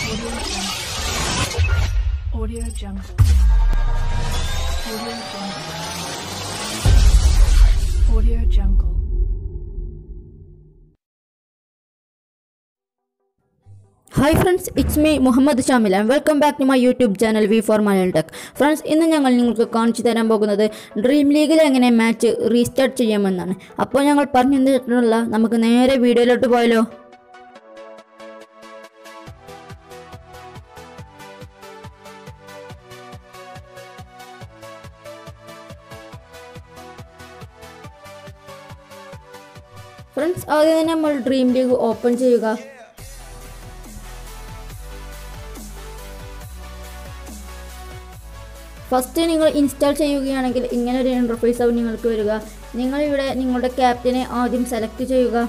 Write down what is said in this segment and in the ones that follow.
Audio Jungle. Audio Jungle. Audio Jungle. Hi friends it's me Muhammad Shamil and welcome back to my YouTube channel V four Malayalam tech friends ഇന്ന് ഞങ്ങൾ നിങ്ങൾക്ക് കാണിച്ചു തരാൻ പോകുന്നത് dream ലീഗിൽ എങ്ങനെ മാച്ച് റീസ്റ്റാർട്ട് ചെയ്യാമെന്നാണ് അപ്പോൾ ഞങ്ങൾ പറഞ്ഞു തന്നിട്ടുള്ള നമുക്ക് നേരെ വീഡിയോയിലോട്ട് പോയാലോ ഫ്രണ്ട്സ് ആദ്യം തന്നെ നമ്മൾ ഡ്രീം ലീഗ് ഓപ്പൺ ചെയ്യുക ഫസ്റ്റ് നിങ്ങൾ ഇൻസ്റ്റാൾ ചെയ്യുകയാണെങ്കിൽ ഇങ്ങനെ ഒരു ഇൻ്റർഫേസ് ആവും നിങ്ങൾക്ക് വരിക നിങ്ങളിവിടെ നിങ്ങളുടെ ക്യാപ്റ്റനെ ആദ്യം സെലക്ട് ചെയ്യുക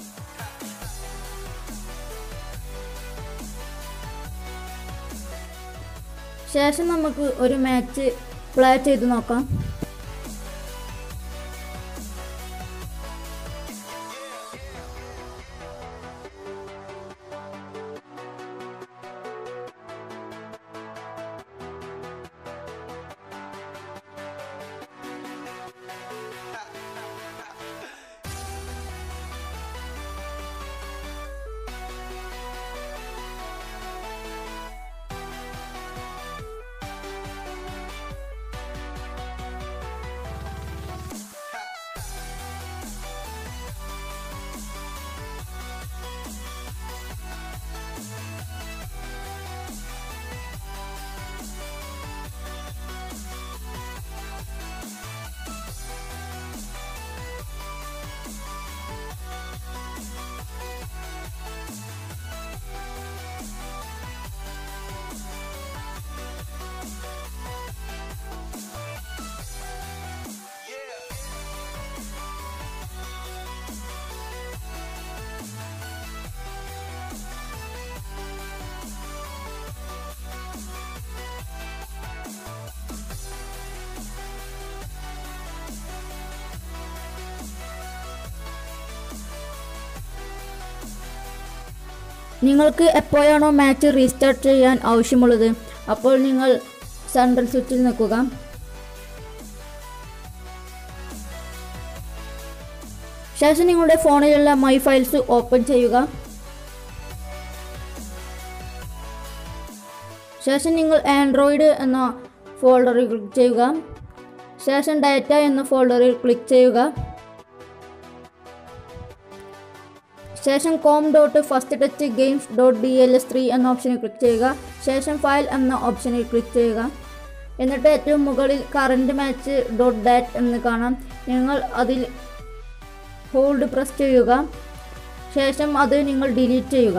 ശേഷം നമുക്ക് ഒരു മാച്ച് പ്ലേ ചെയ്ത് നോക്കാം നിങ്ങൾക്ക് എപ്പോഴാണോ മാച്ച് റീസ്റ്റാർട്ട് ചെയ്യാൻ ആവശ്യമുള്ളത് അപ്പോൾ നിങ്ങൾ സെൻട്രൽ സ്വിച്ചിൽ നിൽക്കുക ശേഷം നിങ്ങളുടെ ഫോണിലുള്ള മൈ ഫയൽസ് ഓപ്പൺ ചെയ്യുക ശേഷം നിങ്ങൾ ആൻഡ്രോയിഡ് എന്ന ഫോൾഡറിൽ ക്ലിക്ക് ചെയ്യുക ശേഷം ഡാറ്റ എന്ന ഫോൾഡറിൽ ക്ലിക്ക് ചെയ്യുക ശേഷം com dot first touch games dot D L S three എന്ന ഓപ്ഷനിൽ ക്ലിക്ക് ചെയ്യുക ശേഷം ഫയൽ എന്ന ഓപ്ഷനിൽ ക്ലിക്ക് ചെയ്യുക എന്നിട്ട് ഏറ്റവും മുകളിൽ കറണ്ട് മാച്ച് ഡോട്ട് ഡാറ്റ് എന്ന് കാണാം നിങ്ങൾ അതിൽ ഹോൾഡ് പ്രസ് ചെയ്യുക ശേഷം അത് നിങ്ങൾ ഡിലീറ്റ് ചെയ്യുക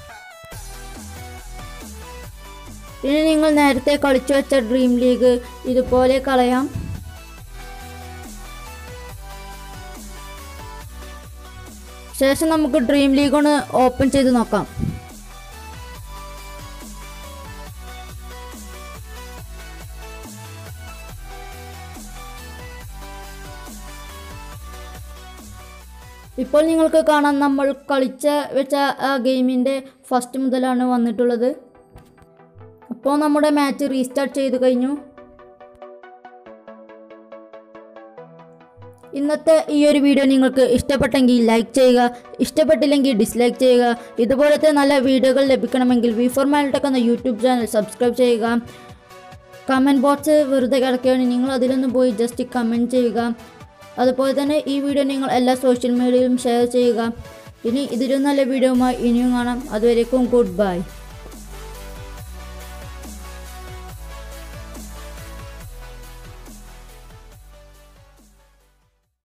ഇനി നിങ്ങൾ നേരത്തെ കളിച്ചു വെച്ച ഡ്രീം ലീഗ് ഇതുപോലെ കളയാം ശേഷം നമുക്ക് ഡ്രീം ലീഗ് ഒന്ന് ഓപ്പൺ ചെയ്ത് നോക്കാം ഇപ്പോൾ നിങ്ങൾക്ക് കാണാം നമ്മൾ കളിച്ച വെച്ച ആ ഗെയിമിൻ്റെ ഫസ്റ്റ് മുതലാണ് വന്നിട്ടുള്ളത് അപ്പോൾ നമ്മുടെ മാച്ച് റീസ്റ്റാർട്ട് ചെയ്ത് കഴിഞ്ഞു ഇന്നത്തെ ഈ ഒരു വീഡിയോ നിങ്ങൾക്ക് ഇഷ്ടപ്പെട്ടെങ്കിൽ ലൈക്ക് ചെയ്യുക ഇഷ്ടപ്പെട്ടില്ലെങ്കിൽ ഡിസ്ലൈക്ക് ചെയ്യുക ഇതുപോലത്തെ നല്ല വീഡിയോകൾ ലഭിക്കണമെങ്കിൽ വി ഫോർ മാൽടെക് എന്ന യൂട്യൂബ് ചാനൽ സബ്സ്ക്രൈബ് ചെയ്യുക കമൻറ്റ് ബോക്സ് വെറുതെ കിടക്കുകയാണെങ്കിൽ നിങ്ങൾ അതിലൊന്ന് പോയി ജസ്റ്റ് കമൻറ്റ് ചെയ്യുക അതുപോലെ തന്നെ ഈ വീഡിയോ നിങ്ങൾ എല്ലാ സോഷ്യൽ മീഡിയയിലും ഷെയർ ചെയ്യുക ഇനി ഇതിലും നല്ല വീഡിയോയുമായി ഇനിയും കാണാം അതുവരേക്കും ഗുഡ് ബൈ